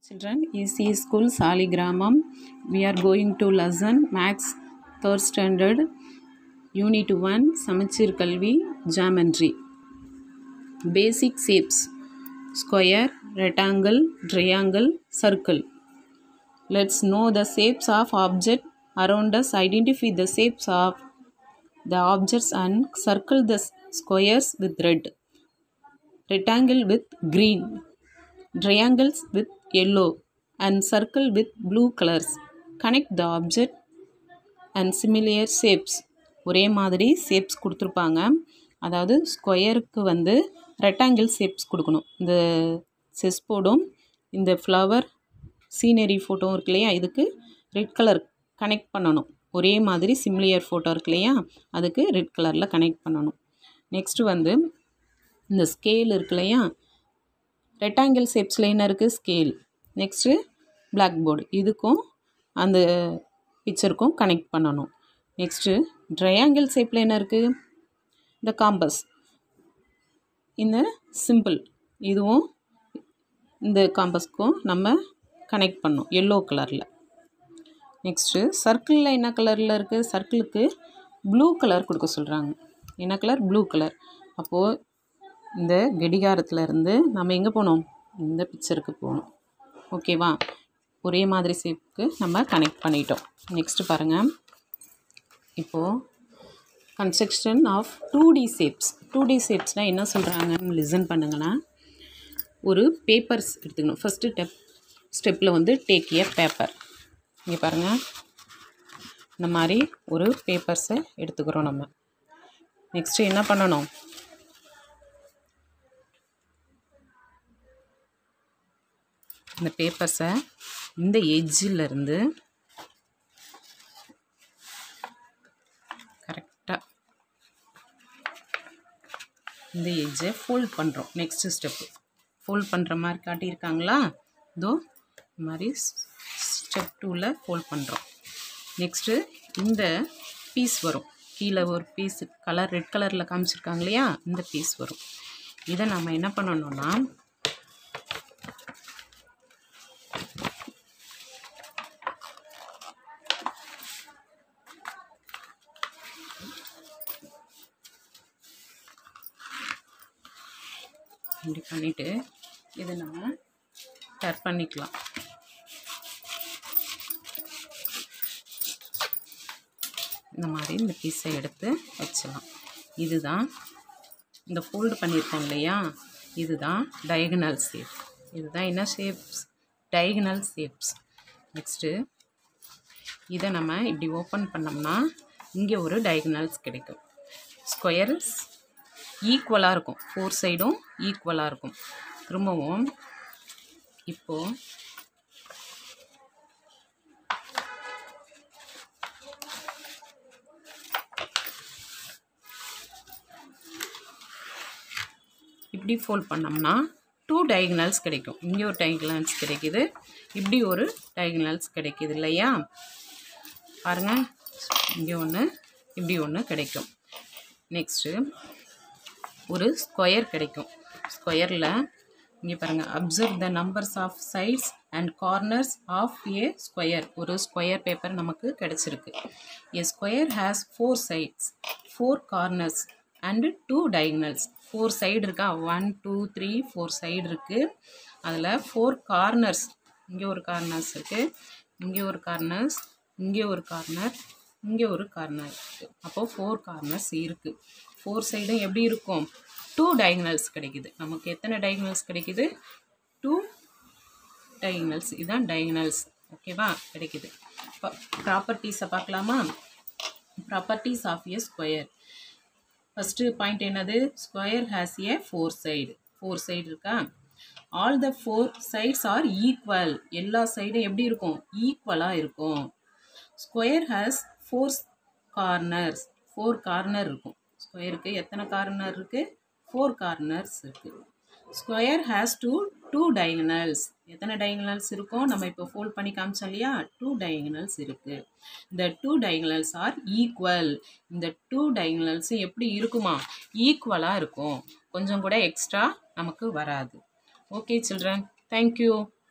Children, EC School Saligramam. We are going to lesson Max third standard Unit 1 சமச்சீர் கல்வி Geometry. Basic shapes square, rectangle, triangle, circle. Let's know the shapes of object around us. Identify the shapes of the objects and circle the squares with red. Rectangle with green. triangles with yellow and circle with blue colors connect the object and similar shapes ஒரே மாதிரி shapes கொடுத்துருப்பாங்க அதாவது ஸ்கொயருக்கு வந்து rectangle shapes கொடுக்கணும் இந்த chess போர்டும் இந்த flower scenery photo இருக்கு இல்லையா இதுக்கு ரெட் கலர் கனெக்ட் பண்ணணும் ஒரே மாதிரி சிம்லியர் ஃபோட்டோ இருக்கு இல்லையா அதுக்கு ரெட் கலரில் கனெக்ட் பண்ணணும் நெக்ஸ்ட்டு வந்து இந்த ஸ்கேல் இருக்கு இல்லையா ரெக்டாங்கிள் ஷேப்ஸில் என்ன இருக்குது ஸ்கேல் நெக்ஸ்ட்டு பிளாக் போர்டு இதுக்கும் அந்த பிக்சருக்கும் கனெக்ட் பண்ணணும் நெக்ஸ்ட்டு ட்ரையாங்கிள் ஷேப்பில் என்ன இருக்குது இந்த காம்பஸ் இந்த சிம்பிள் இதுவும் இந்த காம்பஸ்க்கும் நம்ம கனெக்ட் பண்ணோம் எல்லோ கலரில் நெக்ஸ்ட்டு சர்க்கிளில் என்ன கலரில் இருக்குது சர்க்கிளுக்கு ப்ளூ கலர் கொடுக்க சொல்கிறாங்க என்ன கலர் ப்ளூ கலர் அப்போது இந்த கடிகாரத்தில் இருந்து நம்ம எங்கே போகணும் இந்த பிக்சருக்கு போகணும் ஓகேவா ஒரே மாதிரி ஷேப்புக்கு நம்ம கனெக்ட் பண்ணிட்டோம் நெக்ஸ்ட்டு பாருங்கள் இப்போது construction of two D shapes two D ஷேப்ஸ்னால் என்ன சொல்கிறாங்கன்னு லிசன் பண்ணுங்கன்னா ஒரு பேப்பர்ஸ் எடுத்துக்கணும் ஃபஸ்ட்டு டெப் ஸ்டெப்பில் வந்து டேக் ஏ பேப்பர் இங்கே பாருங்கள் இந்த மாதிரி ஒரு பேப்பர்ஸை எடுத்துக்கிறோம் நம்ம நெக்ஸ்ட்டு என்ன பண்ணணும் இந்த பேப்பர்ஸை இந்த எட்ஜில் இருந்து கரெக்டாக இந்த எட்ஜை ஃபோல்ட் பண்ணுறோம் நெக்ஸ்ட்டு ஸ்டெப்பு ஃபோல்ட் பண்ணுற மாதிரி காட்டியிருக்காங்களா இதோ இந்த மாதிரி ஸ்டெப் டூவில் ஃபோல்ட் பண்ணுறோம் நெக்ஸ்ட்டு இந்த பீஸ் வரும் கீழே ஒரு பீஸ் கலர் ரெட் கலரில் காமிச்சிருக்காங்க இல்லையா இந்த பீஸ் வரும் இதை நம்ம என்ன பண்ணணும்னா இப்படி பண்ணிவிட்டு இதை நம்ம டர் பண்ணிக்கலாம் இந்த மாதிரி இந்த பீஸை எடுத்து வச்சிடலாம் இதுதான் இந்த ஃபோல்டு பண்ணியிருக்கோம் இல்லையா இதுதான் டயகனல் ஷேப் இதுதான் என்ன ஷேப்ஸ் டயகனல் ஷேப்ஸ் நெக்ஸ்ட்டு இதை நம்ம இப்படி ஓப்பன் பண்ணோம்னா இங்கே ஒரு டயகனல்ஸ் கிடைக்கும் ஸ்கொயர்ஸ் ஈக்குவலாக இருக்கும் ஃபோர் சைடும் ஈக்குவலாக இருக்கும் திரும்பவும் இப்போது இப்படி ஃபோல்ட் பண்ணோம்னா டூ டயகனல்ஸ் கிடைக்கும் இங்கே ஒரு டயகனல்ஸ் கிடைக்குது இப்படி ஒரு டயகனல்ஸ் கிடைக்குது இல்லையா பாருங்கள் இங்கே ஒன்று இப்படி ஒன்று கிடைக்கும் நெக்ஸ்ட்டு ஒரு ஸ்கொயர் கிடைக்கும் ஸ்கொயரில் இங்கே பாருங்கள் observe the numbers of sides and corners of a square ஒரு ஸ்கொயர் பேப்பர் நமக்கு கிடச்சிருக்கு a square has four sides four corners and two diagonals four side இருக்கா one two three four side இருக்குது அதில் ஃபோர் கார்னர்ஸ் இங்கே ஒரு corners இருக்குது இங்கே ஒரு கார்னர்ஸ் இங்கே ஒரு கார்னர் இங்கே ஒரு கார்னர் இருக்குது அப்போது ஃபோர் கார்னர்ஸ் இருக்குது ஃபோர் சைடும் எப்படி இருக்கும் டூ டயகனல்ஸ் கிடைக்குது நமக்கு எத்தனை டயகனல்ஸ் கிடைக்குது டூ டயகனல்ஸ் இதுதான் டயகனல்ஸ் ஓகேவா கிடைக்குது இப்போ ப்ராப்பர்ட்டிஸை பார்க்கலாமா properties of a square first point என்னது square has a four side four side இருக்கா all the four sides are equal எல்லா சைடும் எப்படி இருக்கும் ஈக்குவலாக இருக்கும் square has four corners four corner இருக்கும் ஸ்கொயருக்கு எத்தனை கார்னர் இருக்குது ஃபோர் கார்னர்ஸ் இருக்குது square has two two diagonals எத்தனை டயகனல்ஸ் இருக்கும் நம்ம இப்போ ஃபோல்ட் பண்ணி காமிச்சோம் இல்லையா டூ டயகனல்ஸ் இருக்குது இந்த டூ டயகனல்ஸ் ஆர் ஈக்குவல் இந்த டூ டயகனல்ஸும் எப்படி இருக்குமா ஈக்குவலாக இருக்கும் கொஞ்சம் கூட எக்ஸ்ட்ரா நமக்கு வராது ஓகே சில்ட்ரன் தேங்க்யூ